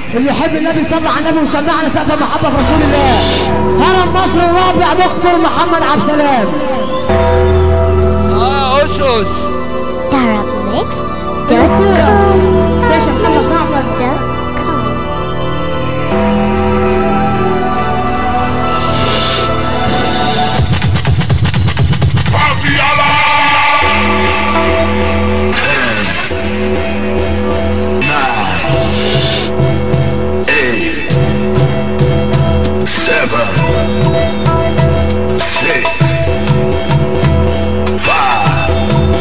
اللي يحب النبي يصلي على النبي ويسمعنا على سقف المحبه في رسول الله هرم مصر الرابع دكتور محمد عبد السلام اه اسس Darabmixed.com باشا محمد جعفر .com eight, seven, six, five,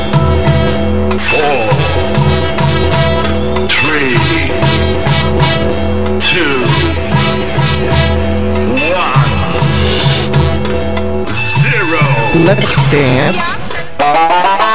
four, three, two, one, zero. Let's dance.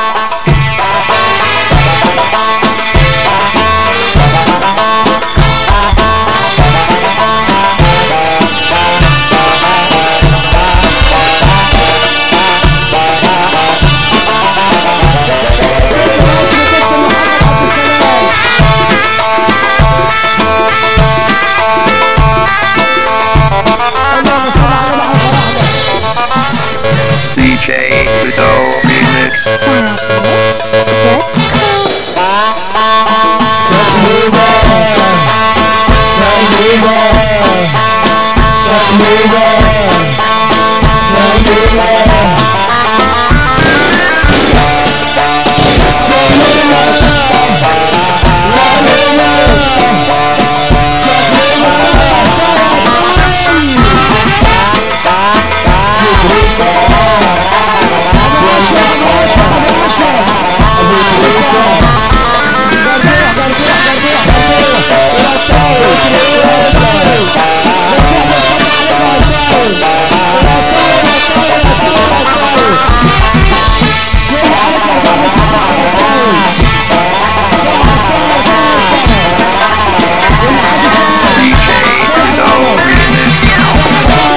DJ Pluto Remix. DJ Pluto Remix.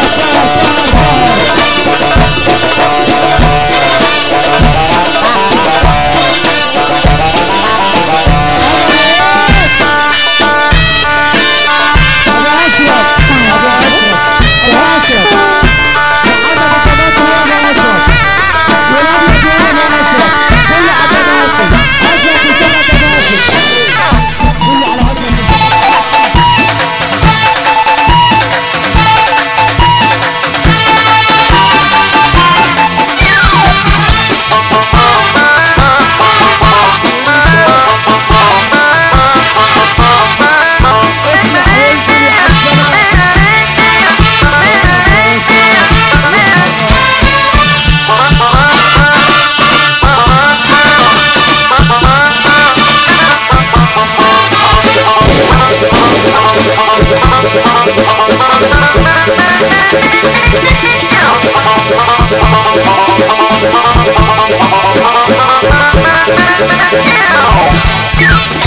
ابو اشرف ابو اشرف ابو اشرف محمد ابو ناصر يا ابو اشرف والابيض يا ابو اشرف كل على ناصر اشرف وسند ابو اشرف كل على اشرف وسند. Yeah.